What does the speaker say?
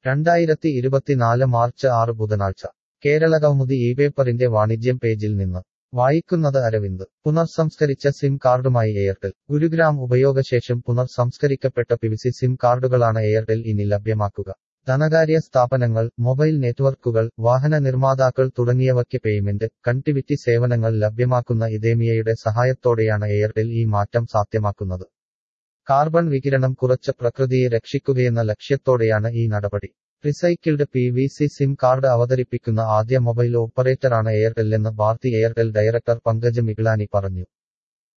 രണ്ടായിരത്തി ഇരുപത്തിനാല് മാർച്ച് ആറ് ബുധനാഴ്ച കേരളകൗമുദി ഈ പേപ്പറിന്റെ വാണിജ്യം പേജിൽ നിന്ന് വായിക്കുന്നത് അരവിന്ദ് പുനർസംസ്കരിച്ച സിം കാർഡുമായി എയർടെൽ ഗുരുഗ്രാം ഉപയോഗശേഷം പുനർസംസ്കരിക്കപ്പെട്ട പിവിസി സിം കാർഡുകളാണ് എയർടെൽ ഇനി ലഭ്യമാക്കുക ധനകാര്യ സ്ഥാപനങ്ങൾ മൊബൈൽ നെറ്റ്വർക്കുകൾ വാഹന നിർമ്മാതാക്കൾ തുടങ്ങിയവയ്ക്ക് പേയ്മെന്റ് കണക്ടിവിറ്റി സേവനങ്ങൾ ലഭ്യമാക്കുന്ന ഇതേമിയയുടെ സഹായത്തോടെയാണ് എയർടെൽ ഈ മാറ്റം സാധ്യമാക്കുന്നത് കാർബൺ വികിരണം കുറച്ച് പ്രകൃതിയെ രക്ഷിക്കുകയെന്ന ലക്ഷ്യത്തോടെയാണ് ഈ നടപടി recycled P V C SIM card അവതരിപ്പിക്കുന്ന ആദ്യ മൊബൈൽ ഓപ്പറേറ്ററാണ് എയർടെല്ലെന്ന് ഭാരതി എയർടെൽ ഡയറക്ടർ പങ്കജ് മിഗ്ലാനി പറഞ്ഞു